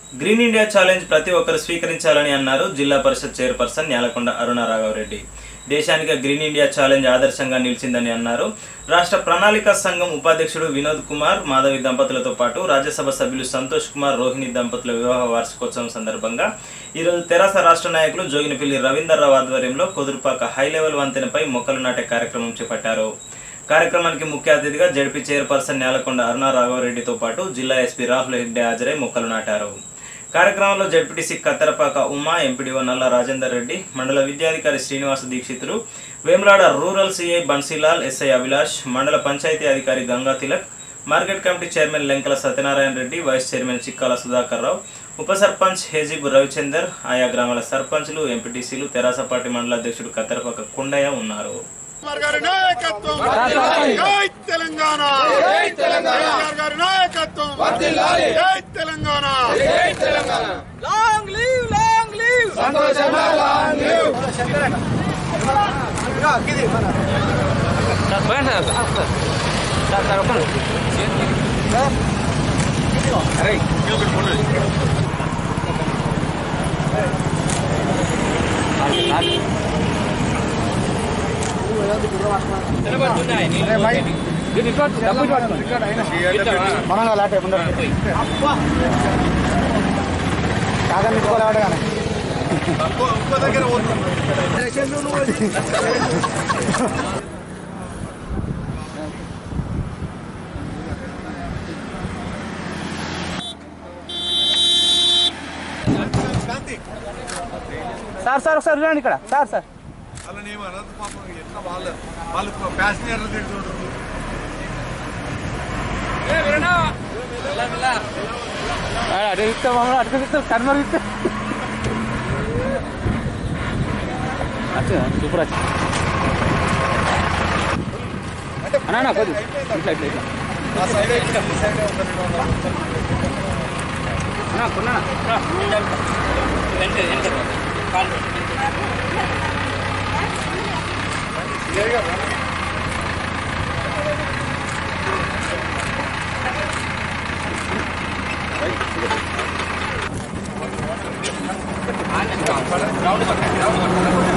green India challenge ప్రతి ఒక్కరు స్వీకరించాలని అన్నారు జిల్లా పరిషత్ చైర్పర్సన్ న్యాలకొండ అరుణ రాఘవరెడ్డి దేశానికి గ్రీన్ ఇండియా ఛాలెంజ్ ఆదర్శంగా నిలిచిందని అన్నారు రాష్ట్ర ప్రణాళిక సంఘం ఉపాధ్యక్షుడు వినోద్ కుమార్ మాధవి దంపతులతో పాటు రాజ్యసభ సభ్యులు సంతోష్ కుమార్ రోహిణి దంపతుల వివాహ వార్షికోత్సవం సందర్భంగా ఈరోజు తెరాస రాష్ట్ర నాయకులు జోగినపల్లి రవీందర్ రావు ఆధ్వర్యంలో కుదురుపాక హై లెవెల్ వంతెనపై మొక్కలు నాటే కార్యక్రమం చేపట్టారు కార్యక్రమానికి ముఖ్య అతిథిగా జడ్పీ చైర్పర్సన్ నేలకొండ అరుణ రాఘవరెడ్డితో పాటు జిల్లా ఎస్పీ రాహుల్ హెగ్డే హాజరై మొక్కలు నాటారు కార్యక్రమంలో జడ్పీటీసీ కత్తెరపాక ఉమా ఎంపీడీఓ నల్ల రాజేందర్ రెడ్డి మండల విద్యాధికారి Srinivasa Dikshitulu Vemulawada rural CI Bansilal SI Abhilash మండల పంచాయతీ అధికారి Ganga Tilak market committee chairman Lenkala Satyanarayana Reddy vice chairman Chikkala Sudhakar Rao ఉప సర్పంచ్ హేజీబ్ రవిచందర్ ఆయా గ్రామాల సర్పంచ్లు ఎంపీటీసీలు తెరాస పార్టీ మండల అధ్యక్షుడు కత్తెరపాక కుండయ్య ఉన్నారు కేసీఆర్ గారి నాయకత్వం జై తెలంగాణ కేసీఆర్ గారి నాయకత్వం జై Telangana long live long live మనంగా లాటే ముందర కాదని నిట్టుకోలేవాడు కానీ ఇంకో దగ్గర పోతుంది సార్ సార్ ఒకసారి చూడండి ఇక్కడ సార్ సార్ అలా నేను అనంత పాపం ఎట్లా వాళ్ళు వాళ్ళు ప్యాసింజర్లు తిడుతుంటారు అటు ఇస్తే మమ్మల్ని అటు ఇస్తే కన్వర్ ఇస్తే సూపర్ వచ్చి అన్నా కొద్ది ఇట్లా ఇట్లా ఇట్లా ఆ సైడ్ ఇట్లా ఈ సైడ్ అన్నా కొన్నా రౌండ్